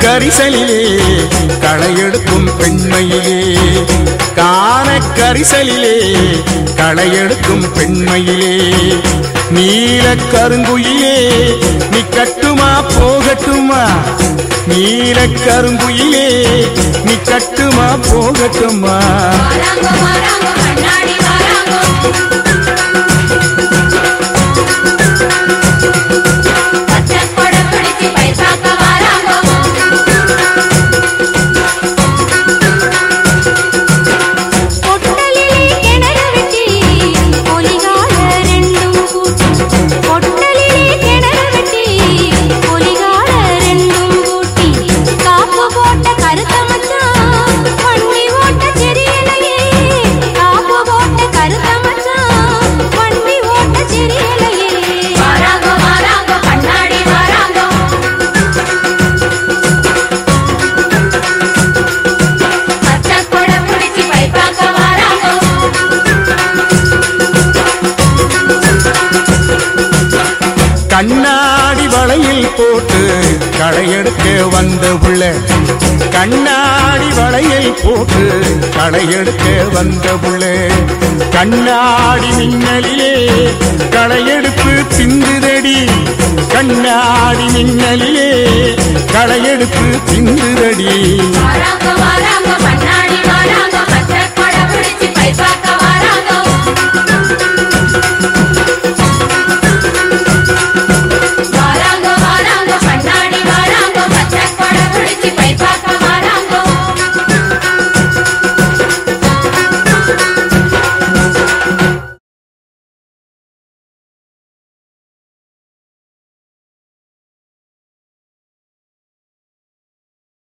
கரிசலிலே களையெடுக்கும் பெண்மையிலே காண கரிசலிலே களையெடுக்கும் பெண்மையிலே நீல கருங்குயிலே நீ கட்டுமா போகட்டுமா நீல கருங்குயிலே நீ கட்டுமா போகட்டுமா வாராங்கோ வாராங்கோ கண்ணாடி வாராங்கோ பச்சை கொடை பிடிச்சு பைசாக்க வாராங்கோ பொட்டலிலே கிணறு வெட்டி பொலிகால ரெண்டும் கூட்டி பொட்டலிலே கிணறு வெட்டி பொலிகால ரெண்டும் கூட்டி காப்பு போட்ட கருத்த மச்சான் வண்டி ஓட்ட தெரியலையே காப்பு போட்ட கருத்த மச்சான் வண்டி ஓட்ட தெரியலையே வாராங்கோ வாராங்கோ கண்ணாடி வாராங்கோ பச்சை கொடை பிடிச்சு பைசாக்க வாராங்கோ கண்ணாடி வளையில் போட்டு களையெடுக்க வந்த புள்ள கண்ணாடி வளையில் போட்டு களையெடுக்க வந்த புள்ள கண்ணாடி மின்னலிலே களையெடுப்பு சிந்துதடி கண்ணாடி மின்னலிலே களையெடுப்பு சிந்துதடி வாராங்கோ வாராங்கோ கண்ணாடி